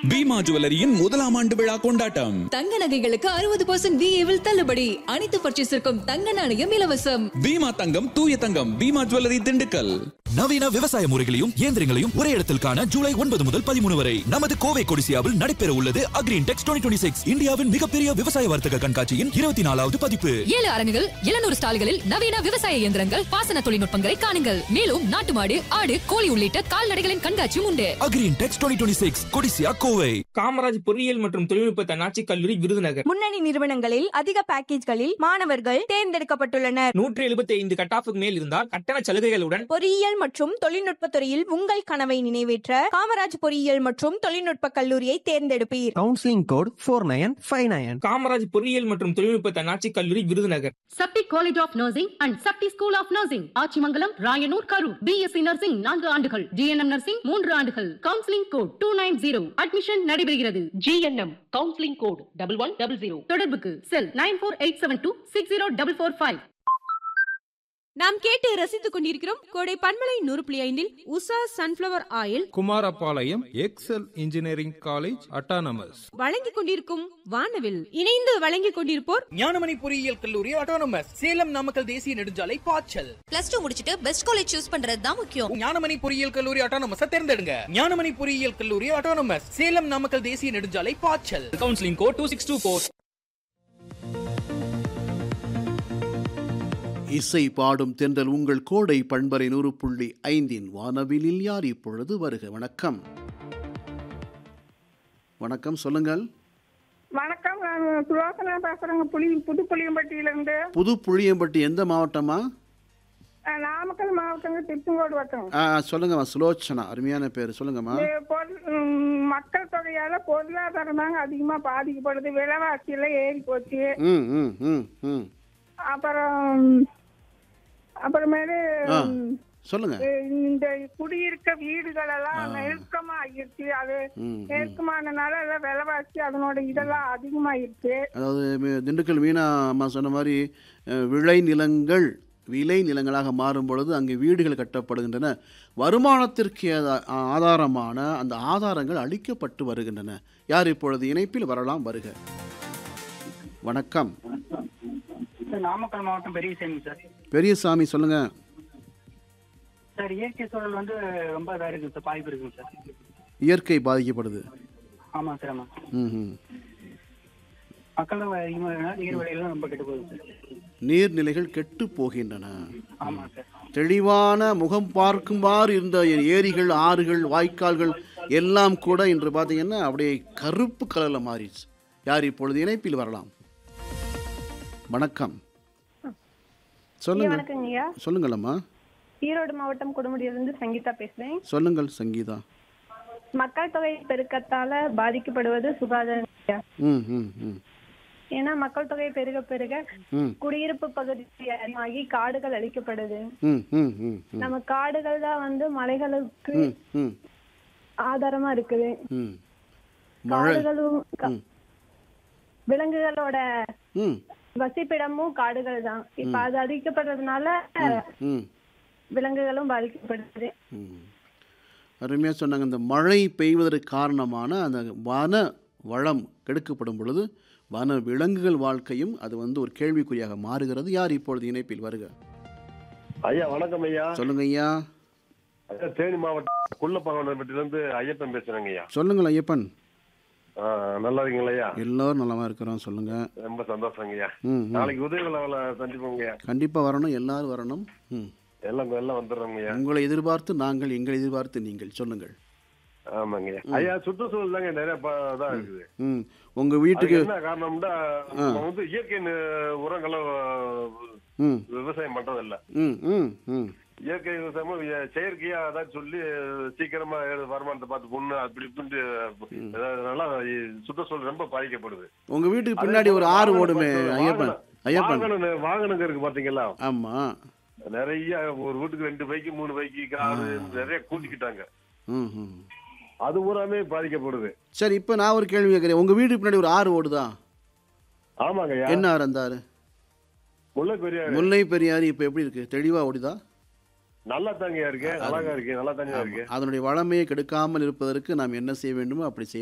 பீமா ஜுவல்லரியின் முதலாம் ஆண்டு விழா கொண்டாட்டம் தங்க நகைகளுக்கு அறுபது பர்சன்ட் விஏவில் தள்ளுபடி அனைத்து பர்ச்சேஸிற்கும் தங்க நாணயம் இலவசம் பீமா தங்கம் தூய தங்கம் பீமா ஜுவல்லரி திண்டுக்கல் நவீன விவசாய முறைகளையும் இயந்திரங்களையும் ஒரே இடத்தில் காண ஜூலை ஒன்பது முதல் பதிமூணு வரை நமது கோவை கொடிசியாவில் நடைபெற உள்ளது அக்ரீன் டெக்ஸ் டுவெண்ட்டி சிக்ஸ் இந்தியாவின் மிகப்பெரிய விவசாய வர்த்தக கண்காட்சியின் இருபத்தி நாலாவது பதிப்பு ஏழு அரங்குகள் எழுநூறு ஸ்டால்களில் நவீன விவசாய இயந்திரங்கள் பாசன தொழில்நுட்பங்களை காணுங்கள் மேலும் நாட்டு மாடு ஆடு கோழி உள்ளிட்ட கால்நடைகளின் கண்காட்சியும் உண்டு Agri Intex twenty six Codissia Kovai Kamaraj பொறியியல் மற்றும் தொழில்நுட்ப தன்னாட்சி கல்லூரி விருதுநகர் முன்னணி நிறுவனங்களில் அதிக பேக்கேஜ்களில் மாணவர்கள் தேர்ந்தெடுக்கப்பட்டுள்ளனர் நூற்றி எழுபத்தி ஐந்து கட்டாஃபுக்கு மேல் இருந்தால் கட்டண சலுகைகளுடன் பொறியியல் மற்றும் தொழில்நுட்ப துறையில் உங்கள் கனவை நிறைவேற்ற காமராஜ் பொறியியல் மற்றும் தொழில்நுட்ப கல்லூரியை தேர்ந்தெடுப்பீர் counselling code four nine five nine Kamaraj பொறியியல் மற்றும் தொழில்நுட்ப தன்னாட்சி கல்லூரி Virudhunagar Sakthi college of nursing and Sakthi school of nursing Achimangalam Rayanur Karur BSc nursing நான்கு ஆண்டுகள் ஜிஎன்எம் நர்சிங் மூன்று ஆண்டுகள் counselling code two nine zero admission நடைபெறுகிறது GNM counselling code double one double zero தொடர்புக்கு cell nine four eight seven two six zero double four five நாம் கேட்டு ரசித்துக் கொண்டிருக்கிறோம் கோடை பன்மலை நூறு புள்ளி ஐந்தில் Usha sunflower oil Kumarapalayam Excel engineering college autonomous வழங்கிக் கொண்டிருக்கும் வானவில் இணைந்து வழங்கிக் கொண்டிருப்போர் ஞானமணி பொறியியல் கல்லூரி ஆட்டோனமஸ் சேலம் நாமக்கல் தேசிய நெடுஞ்சாலை பாய்ச்சல் பிளஸ் டூ முடிச்சிட்டு பெஸ்ட் காலேஜ் சூஸ் பண்றது தான் முக்கியம் ஞானமணி பொறியியல் கல்லூரி ஆட்டோனமஸ் தேர்ந்தெடுங்க ஞானமணி பொறியியல் கல்லூரி ஆட்டோனமஸ் சேலம் நாமக்கல் தேசிய நெடுஞ்சாலை பாய்ச்சல் counselling code two six two four இசை பாடும் தென்றல் உங்கள் கோடை பண்பரை நூறு புள்ளி ஐந்தின் வானவிலில் யார் இப்பொழுது வருக வணக்கம் வணக்கம் சொல்லுங்கள் வணக்கம் நான் சுலோசனா பேசுறேங்க புளி புது புளியம்பட்டியிலிருந்து புது புளியம்பட்டி எந்த மாவட்டமா அஹ், நாமக்கல் மாவட்டங்க திருச்செங்கோடு வட்டம் ஆ சொல்லுங்கம்மா சுலோச்சனா அருமையான பேர் சொல்லுங்கம்மா இது பொருள் ம், மக்கள் தொகையால பொருளாதாரம் தாங்க அதிகமா பாதிக்கப்படுது விலைவாசி எல்லாம் ஏறி போச்சு ம் ம் ம் ம் அப்புறம் அப்புறமேலு ஆ ம், சொல்லுங்க இந்த குடியிருக்க வீடுகள் எல்லாம் நெருக்கமா ஆகிருச்சு அது ம், ம். நெருக்கமானனால எல்லாம் விலைவாசி அதனோட இதெல்லாம் அதிகமாயிருச்சு அதாவது மீ- திண்டுக்கல் மீனா அம்மா சொன்ன மாதிரி அஹ், விளை நிலங்கள் விளை நிலங்களாக மாறும் பொழுது அங்கே வீடுகள் கட்டப்படுகின்றன வருமானத்திற்கு ஆதா- ஆதாரமான அந்த ஆதாரங்கள் அளிக்கப்பட்டு வருகின்றன யார் இப்பொழுது இணைப்பில் வரலாம் வருக வணக்கம் நாமக்கல் மாவட்டம் பெரியசாமி சார் பெரியசாமி சொல்லுங்க சார் இயற்கை சூழல் வந்து ரொம்ப இதாக இருக்குங்க சார் பாதிப்பு இருக்குங்க சார் இயற்கை பாதிக்கப்படுது ஆமாம் சார் ஆமாம் ம் ம். மக்கள் தொகை அதிகமாக நீர் விலைகளும் ரொம்ப கெட்டு போகுது சார் நீர்நிலைகள் கெட்டு போகின்றன ஆமாம் சார் தெளிவான முகம் பார்க்குமாறு இருந்த ஏரிகள் ஆறுகள் வாய்க்கால்கள் எல்லாம் கூட இன்று பார்த்தீங்கன்னா அப்படியே கருப்பு கலரில் மாறிடுச்சு யார் இப்பொழுது இணைப்பில் வரலாம் வணக்கம் சொல்லுங்கள் வணக்கங்கய்யா சொல்லுங்களம்மா ஈரோடு மாவட்டம் கொடுமுடியிலிருந்து சங்கீதா பேசுறேன் சொல்லுங்கள் சங்கீதா மக்கள் தொகை பெருக்கத்தால பாதிக்கப்படுவது சுகாதாரம் ஐயா. ம் ம் ம் ஏன்னா மக்கள் தொகை பெருக பெருக ம் குடியிருப்பு பகுதி அதிகமாகி காடுகள் அழிக்கப்படுது ம் ம் ம் ம் நம்ம காடுகள் தான் வந்து மலைகளுக்கு ம் ம் ஆதாரமா இருக்குது ம் மழை காடுகளும் க- ம். விலங்குகளோட ம் வசிப்பிடமும் காடுகள் தான் இப்ப அது அழிக்கப்படுறதுனால ம் விலங்குகளும் பாதிக்கப்படுது ம். அருமையாக சொன்னாங்க இந்த மழை பெய்வதற்கு காரணமான அந்த வன வளம் கெடுக்கப்படும் பொழுது வன விலங்குகள் வாழ்க்கையும் அது வந்து ஒரு கேள்விக்குறியாக மாறுகிறது யார் இப்பொழுது இணைப்பில் வருக ஐயா வணக்கம் ஐயா சொல்லுங்க ஐயா ஐயா, தேனி மாவட்டம் குள்ளப்பாங்கப்பட்டியிலேருந்து ஐயப்பன் பேசுறேங்க ஐயா சொல்லுங்கள் ஐயப்பன் ஆ, நல்லா இருக்கீங்களா ஐயா எல்லோரும் நலமா இருக்கிறோம் சொல்லுங்க ரொம்ப சந்தோஷங்க ஐயா ம் ம். நாளைக்கு உதயவிழாவில் சந்திப்போங்க ஐயா கண்டிப்பாக வரணும் எல்லாரும் வரணும் ம் எல்லாம் எல்லாம் வந்துடுறோங்க ஐயா உங்களை எதிர்பார்த்து நாங்கள் எங்களை எதிர்பார்த்து நீங்கள் சொல்லுங்கள் ஆமாங்க ஐயா ஐயா சுற்றுச்சூழல் தாங்க நிறைய ப- இதா இருக்குது ம் உங்கள் அதுக்கு வீட்டுக்கு என்ன காரணம்னா ஆ. நம்ம வந்து இயற்கை நு- உரங்களை ம் விவசாயம் பண்றதில்ல ம் ம் ம் இயற்கை விவசாயமும் இய- செயற்கையா அதான் சொல்லி சீக்கிரமா ஏழு வருமானத்தை பார்த்து பொண்ணு அப்படி இப்படின்ட்டு அதனால சுற்றுச்சூழல் ரொம்ப பாதிக்கப்படுது உங்கள் வீட்டுக்கு பின்னாடி ஒரு ஆறு ஓடுமே ஐயப்பன் ஐயப்பன் வாகனம் வாகனங்க இருக்கு பாத்தீங்களா ஆமாம் நிறைய ஒரு வீட்டுக்கு ரெண்டு பைக்கு மூணு பைக்கு காரு நிறைய கூட்டிக்கிட்டாங்க ம் ம் அது பூராமே பாதிக்கப்படுது சரி இப்போ நான் ஒரு கேள்வி கேட்குறேன் உங்கள் வீட்டுக்கு பின்னாடி ஒரு ஆறு ஓடுதா ஆமாங்க ஐயா என்ன ஆறு அந்த ஆறு முல்லை பெரியாறு முல்லை பெரியாறு இப்போ எப்படி இருக்கு தெளிவாக ஓடுதா நல்லா தாங்க இருக்கு அழகா இருக்கு நல்லா தாங்க இருக்கு அதனுடைய வளமையை கெடுக்காமல் இருப்பதற்கு நாம் என்ன செய்ய வேண்டுமோ அப்படி செய்ய